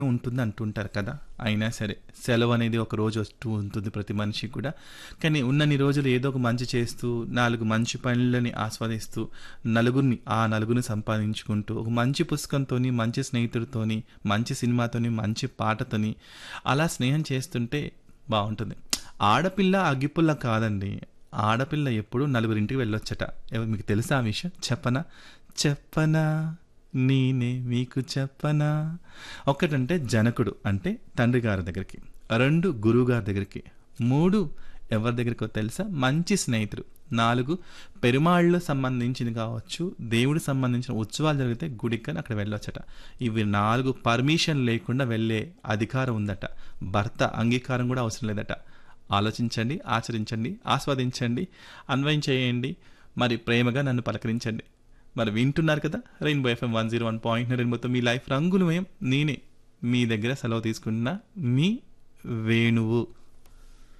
ఉంటుంది అంటుంటారు కదా అయినా సరే సెలవు అనేది ఒక రోజు వస్తూ ఉంటుంది ప్రతి మనిషికి కూడా కానీ ఉన్నన్ని రోజులు ఏదో ఒక మంచి చేస్తూ నాలుగు మంచి పనులని ఆస్వాదిస్తూ నలుగురిని ఆ నలుగురిని సంపాదించుకుంటూ ఒక మంచి పుస్తకంతోని మంచి స్నేహితుడితోని మంచి సినిమాతోని మంచి పాటతోని అలా స్నేహం చేస్తుంటే బాగుంటుంది ఆడపిల్ల అగ్గిపుల్ల కాదండి ఆడపిల్ల ఎప్పుడు నలుగురింటికి వెళ్ళొచ్చట ఎవ- మీకు తెలుసా ఆ విషయం చెప్పనా చెప్పనా నేనే మీకు చెప్పనా ఒకటంటే జనకుడు అంటే తండ్రి గారి దగ్గరికి రెండు గురువు గారి దగ్గరికి మూడు ఎవరి దగ్గరికో తెలుసా మంచి స్నేహితుడు నాలుగు పెరుమాళ్ళు సంబంధించింది కావచ్చు దేవుడికి సంబంధించిన ఉత్సవాలు జరిగితే గుడికని అక్కడ వెళ్ళొచ్చట ఇవి నాలుగు పర్మిషన్ లేకుండా వెళ్ళే అధికారం ఉందట భర్త అంగీకారం కూడా అవసరం లేదట ఆలోచించండి ఆచరించండి ఆస్వాదించండి అన్వయం చేయండి మరి ప్రేమగా నన్ను పలకరించండి మరి వింటున్నారు కదా Rainbow FM one zero one point రెయిన్బోతో మీ లైఫ్ రంగులమయం నేనే మీ దగ్గర సెలవు తీసుకున్న మీ వేణువు